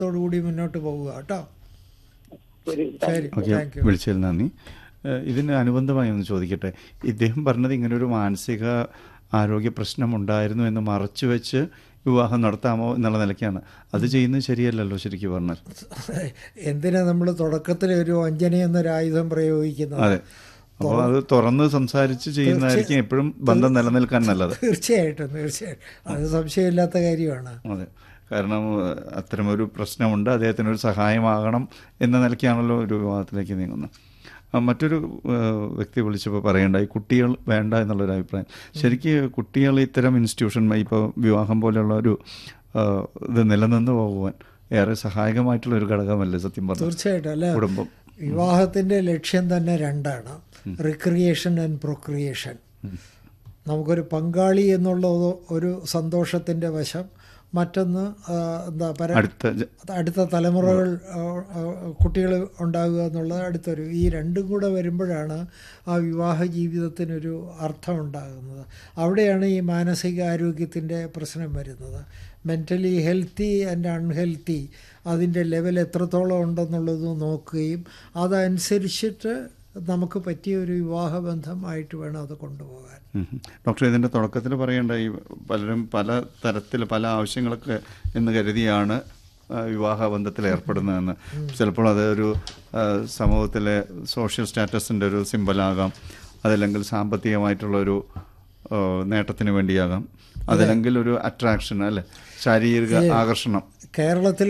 ത്തോടുകൂടി മുന്നോട്ട് പോവുക കേട്ടോ ശരി ശരി ഓക്കെ താങ്ക് യു വിളിച്ചതിൽ നന്ദി ഏഹ് ഇതിന് അനുബന്ധമായി ഒന്ന് ചോദിക്കട്ടെ ഇദ്ദേഹം പറഞ്ഞത് ഇങ്ങനെ ഒരു മാനസിക ആരോഗ്യ പ്രശ്നമുണ്ടായിരുന്നു എന്ന് മറച്ചു വെച്ച് വിവാഹം നടത്താമോ എന്നുള്ള നിലയ്ക്കാണ് അത് ചെയ്യുന്നത് ശരിയല്ലല്ലോ ശരിക്കും പറഞ്ഞാൽ എന്തിനാ നമ്മൾ തുടക്കത്തിൽ ഒരു വഞ്ചന എന്നൊരു ആയുധം പ്രയോഗിക്കുന്നത് അതെ അപ്പോൾ അത് തുറന്ന് സംസാരിച്ച് ചെയ്യുന്നതായിരിക്കും എപ്പോഴും ബന്ധം നിലനിൽക്കാൻ നല്ലത് തീർച്ചയായിട്ടും തീർച്ചയായിട്ടും അത് സംശയമില്ലാത്ത കാര്യമാണ് അതെ കാരണം ഏഹ്, അത്തരമൊരു പ്രശ്നമുണ്ട് അദ്ദേഹത്തിന് ഒരു സഹായമാകണം എന്ന നിലയ്ക്കാണല്ലോ ഒരു വിവാഹത്തിലേക്ക് നീങ്ങുന്നത് ആ, മറ്റൊരു ഏഹ്, വ്യക്തി വിളിച്ചപ്പോൾ പറയണ്ടായി കുട്ടികൾ വേണ്ട എന്നുള്ളൊരു അഭിപ്രായം ശരിക്ക് കുട്ടികൾ ഇത്തരം ഇൻസ്റ്റിറ്റ്യൂഷൻ ഇപ്പോൾ വിവാഹം പോലെയുള്ള ഒരു ഏഹ്, ഇത് നിലനിന്ന് പോകുവാൻ ഏറെ സഹായകമായിട്ടുള്ള ഒരു ഘടകമല്ലേ സത്യം പറഞ്ഞു തീർച്ചയായിട്ടും അല്ല കുടുംബം വിവാഹത്തിന്റെ ലക്ഷ്യം തന്നെ രണ്ടാണ് റിക്രിയേഷൻ ആൻഡ് പ്രൊക്രിയേഷൻ നമുക്കൊരു പങ്കാളി എന്നുള്ള ഒരു- ഒരു സന്തോഷത്തിന്റെ വശം മറ്റൊന്ന് ആ, എന്താ പര അടുത്ത ജ- അടുത്ത തലമുറകൾ കുട്ടികൾ ഉണ്ടാകുക എന്നുള്ളത് അടുത്തൊരു ഈ രണ്ടും കൂടെ വരുമ്പോഴാണ് ആ വിവാഹ ജീവിതത്തിനൊരു അർത്ഥം ഉണ്ടാകുന്നത് അവിടെയാണ് ഈ മാനസിക ആരോഗ്യത്തിൻ്റെ പ്രശ്നം വരുന്നത് മെൻ്റലി ഹെൽത്തി ആൻഡ് അൺഹെൽത്തി അതിൻ്റെ ലെവൽ എത്രത്തോളം ഉണ്ടെന്നുള്ളത് നോക്കുകയും അതനുസരിച്ചിട്ട് നമുക്ക് പറ്റിയ ഒരു വിവാഹബന്ധം ആയിട്ട് വേണം അത് കൊണ്ടുപോകാൻ ഉം ഉം. ഡോക്ടർ ഇതിൻ്റെ തുടക്കത്തിൽ പറയേണ്ട ഈ പലരും പല തരത്തിൽ പല ആവശ്യങ്ങളൊക്കെ എന്ന് കരുതിയാണ് ആ, വിവാഹ ബന്ധത്തിൽ ഏർപ്പെടുന്നതെന്ന് ചിലപ്പോൾ അതൊരു ആ, സമൂഹത്തിലെ സോഷ്യൽ സ്റ്റാറ്റസിൻ്റെ ഒരു സിമ്പലാകാം അതല്ലെങ്കിൽ സാമ്പത്തികമായിട്ടുള്ള ഒരു ആ, നേട്ടത്തിന് വേണ്ടിയാകാം അതല്ലെങ്കിൽ ഒരു അട്രാക്ഷൻ അല്ലെ ശാരീരിക ആകർഷണം കേരളത്തിൽ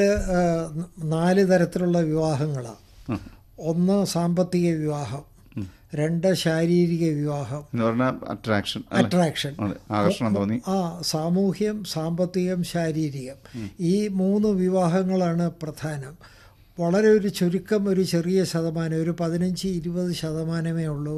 നാല് തരത്തിലുള്ള വിവാഹങ്ങളാണ് ഒന്ന് സാമ്പത്തിക വിവാഹം രണ്ട് ശാരീരിക വിവാഹം എന്ന് പറഞ്ഞാൽ അട്രാക്ഷൻ അല്ലെ അട്രാക്ഷൻ അതെ ആകർഷണം തോന്നി ആ സാമൂഹ്യം സാമ്പത്തികം ശാരീരികം ഈ മൂന്ന് വിവാഹങ്ങളാണ് പ്രധാനം വളരെ ഒരു ചുരുക്കം ഒരു ചെറിയ ശതമാനം ഒരു പതിനഞ്ച് ഇരുപത് ശതമാനമേ ഉള്ളൂ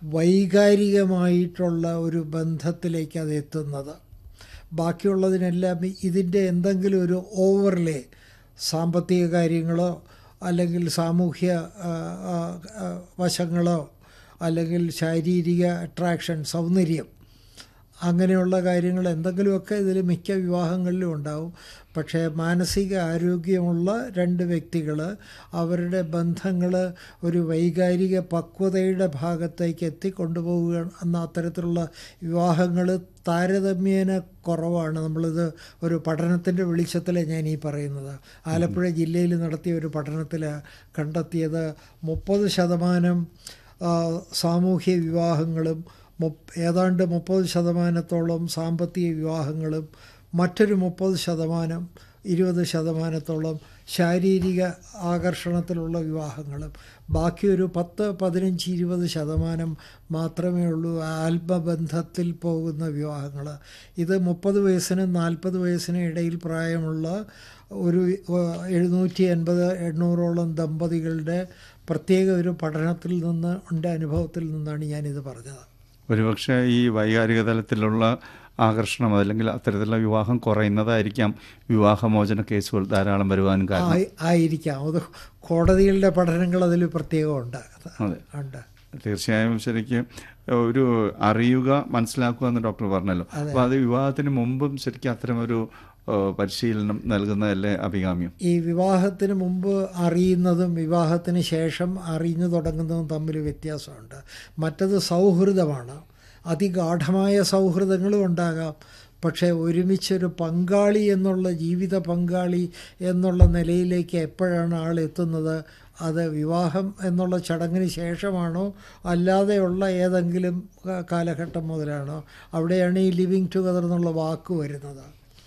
വൈകാരികമായിട്ടുള്ള ഒരു ബന്ധത്തിലേക്ക് അത് എത്തുന്നത് ബാക്കിയുള്ളതിനെല്ലാം ഇതിൻ്റെ എന്തെങ്കിലും ഒരു ഓവർലേ സാമ്പത്തിക കാര്യങ്ങളോ അല്ലെങ്കിൽ സാമൂഹ്യ ആ, ആ, ആ, വശങ്ങളോ അല്ലെങ്കിൽ ശാരീരിക അട്രാക്ഷൻ സൗന്ദര്യം അങ്ങനെയുള്ള കാര്യങ്ങൾ എന്തെങ്കിലുമൊക്കെ ഇതിൽ മിക്ക വിവാഹങ്ങളിലും ഉണ്ടാവും പക്ഷേ മാനസിക ആരോഗ്യമുള്ള രണ്ട് വ്യക്തികൾ അവരുടെ ബന്ധങ്ങൾ ഒരു വൈകാരിക പക്വതയുടെ ഭാഗത്തേക്ക് എത്തിക്കൊണ്ടുപോവുക എന്ന അത്തരത്തിലുള്ള വിവാഹങ്ങൾ താരതമ്യേന കുറവാണ് നമ്മളിത് ഒരു പഠനത്തിൻ്റെ വെളിച്ചത്തിലെ ഞാൻ ഈ പറയുന്നത് ആലപ്പുഴ ജില്ലയിൽ നടത്തിയ ഒരു പഠനത്തിൽ കണ്ടെത്തിയത് മുപ്പത് ശതമാനം ആ, സാമൂഹ്യ വിവാഹങ്ങളും മുപ്പ ഏതാണ്ട് മുപ്പത് ശതമാനത്തോളം സാമ്പത്തിക വിവാഹങ്ങളും മറ്റൊരു മുപ്പത് ശതമാനം ഇരുപത് ശതമാനത്തോളം ശാരീരിക ആകർഷണത്തിലുള്ള വിവാഹങ്ങളും ബാക്കി ഒരു പത്ത് പതിനഞ്ച് ഇരുപത് ശതമാനം മാത്രമേ ഉള്ളൂ ആത്മബന്ധത്തിൽ പോകുന്ന വിവാഹങ്ങൾ ഇത് മുപ്പത് വയസ്സിനും നാൽപ്പത് വയസ്സിനും ഇടയിൽ പ്രായമുള്ള ഒരു എഴുന്നൂറ്റി എൺപത് എണ്ണൂറോളം ദമ്പതികളുടെ പ്രത്യേക ഒരു പഠനത്തിൽ നിന്ന് ഉണ്ട് അനുഭവത്തിൽ നിന്നാണ് ഞാനിത് പറഞ്ഞത് ഒരുപക്ഷെ ഈ വൈകാരിക തലത്തിലുള്ള ആകർഷണം അല്ലെങ്കിൽ അത്തരത്തിലുള്ള വിവാഹം കുറയുന്നതായിരിക്കാം വിവാഹമോചന കേസുകൾ ധാരാളം വരുവാനും കാരണം ആയി- ആയിരിക്കാം അത് കോടതികളുടെ പഠനങ്ങൾ അതിൽ പ്രത്യേകമുണ്ട് അതെ ഉണ്ട് തീർച്ചയായും ശരിക്കും ഒരു അറിയുക മനസ്സിലാക്കുക എന്ന് ഡോക്ടർ പറഞ്ഞല്ലോ അപ്പോൾ അത് വിവാഹത്തിന് മുമ്പും ശരിക്കും അത്തരമൊരു ഏഹ്, പരിശീലനം നൽകുന്നതല്ലേ അഭികാമ്യം ഈ വിവാഹത്തിന് മുമ്പ് അറിയുന്നതും വിവാഹത്തിന് ശേഷം അറിഞ്ഞു തുടങ്ങുന്നതും തമ്മിൽ വ്യത്യാസമുണ്ട് മറ്റത് സൗഹൃദമാണ് അതിഗാഠമായ സൗഹൃദങ്ങളും ഉണ്ടാകാം പക്ഷേ ഒരുമിച്ചൊരു പങ്കാളി എന്നുള്ള ജീവിത പങ്കാളി എന്നുള്ള നിലയിലേക്ക് എപ്പോഴാണ് ആൾ എത്തുന്നത് അത് വിവാഹം എന്നുള്ള ചടങ്ങിന് ശേഷമാണോ അല്ലാതെയുള്ള ഏതെങ്കിലും ക- കാലഘട്ടം മുതലാണോ അവിടെയാണ് ഈ ലിവിങ് ടുഗദർ എന്നുള്ള വാക്ക് വരുന്നത്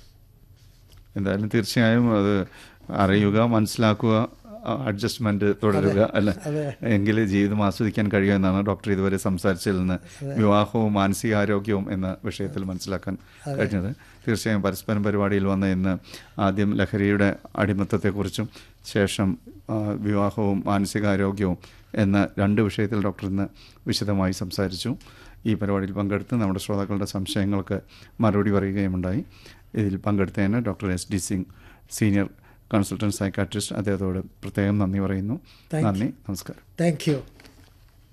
എന്തായാലും തീർച്ചയായും അത് അറിയുക മനസ്സിലാക്കുക അഡ്ജസ്റ്റ്മെന്റ് തുടരുക അല്ലെ അതെ. എങ്കിൽ ജീവിതം ആസ്വദിക്കാൻ കഴിയുമെന്നാണ് ഡോക്ടർ ഇതുവരെ സംസാരിച്ചതിൽ നിന്ന് വിവാഹവും മാനസികാരോഗ്യവും എന്ന വിഷയത്തിൽ മനസ്സിലാക്കാൻ കഴിഞ്ഞത് തീർച്ചയായും പരസ്പരം പരിപാടിയിൽ വന്ന ഇന്ന് ആദ്യം ലഹരിയുടെ അടിമത്തത്തെക്കുറിച്ചും ശേഷം ആ, വിവാഹവും മാനസികാരോഗ്യവും എന്ന രണ്ട് വിഷയത്തിൽ ഡോക്ടർ ഇന്ന് വിശദമായി സംസാരിച്ചു ഈ പരിപാടിയിൽ പങ്കെടുത്ത് നമ്മുടെ ശ്രോതാക്കളുടെ സംശയങ്ങൾക്ക് മറുപടി പറയുകയുമുണ്ടായി ഇതിൽ പങ്കെടുത്തതിന് doctor S D Singh senior consultant psychiatrist അദ്ദേഹത്തോട് പ്രത്യേകം നന്ദി പറയുന്നു Thank you. നന്ദി നമസ്കാരം താങ്ക് യു